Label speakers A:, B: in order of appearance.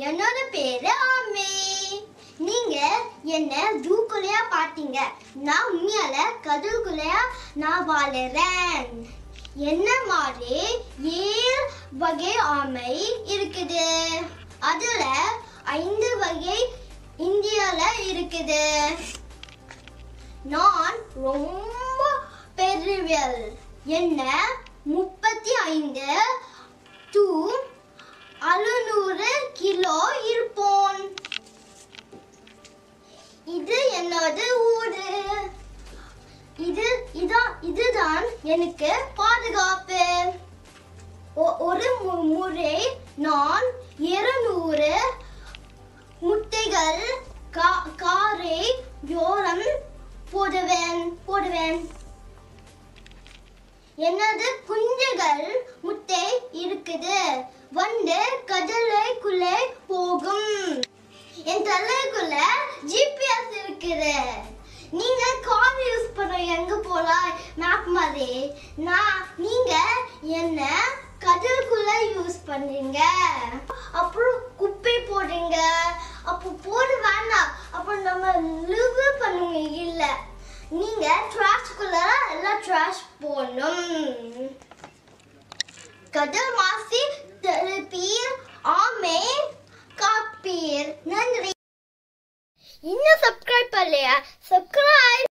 A: என்னோட பேரு ஆமே நீங்க என்ன ஜூக்குள்ளேயா பாத்தீங்க நான் உண்மையால கடலுக்குள்ளேயா நான் வாழுறேன் என்ன மாதிரி ஏழு வகை ஆமை இருக்குது அதுல ஐந்து வகை இந்தியால இருக்குது நான் ரொம்ப பெரியவள் என்ன முப்பத்தி ஐந்து டு அறுநூறு கிலோ இருப்போம் இது என்னோட ஊரு இது இதான் இதுதான் எனக்கு பாதுகாப்பு ஒ- ஒரு மு- முறை நான் இருநூறு முட்டைகள் கா- காரை யோரம் போடுவேன் போடுவேன் எனது குஞ்சுகள் முட்டை இருக்குது வந்து கடலைக்குள்ளே போகும் என் தலைக்குள்ள ஜிபிஎஸ் இருக்குது நீங்க கார் யூஸ் பண்ண எங்க போலாம் மேப் மாதிரி நான் நீங்க என்ன கடலுக்குள்ள யூஸ் பண்றீங்க அப்புறம் குப்பை போடுறீங்க அப்போ போட வேண்டாம் அப்புறம் நம்ம லிவ் பண்ணுங்க இல்ல நீங்க ட்ராஷ்குள்ள எல்லாம் ட்ராஷ் போடணும் கடல் மாசி திருப்பீர் ஆமே காப்பீர் நன்றி இன்னும் சப்ஸ்கிரைப் பண்ணலையா சப்ஸ்கிரைப்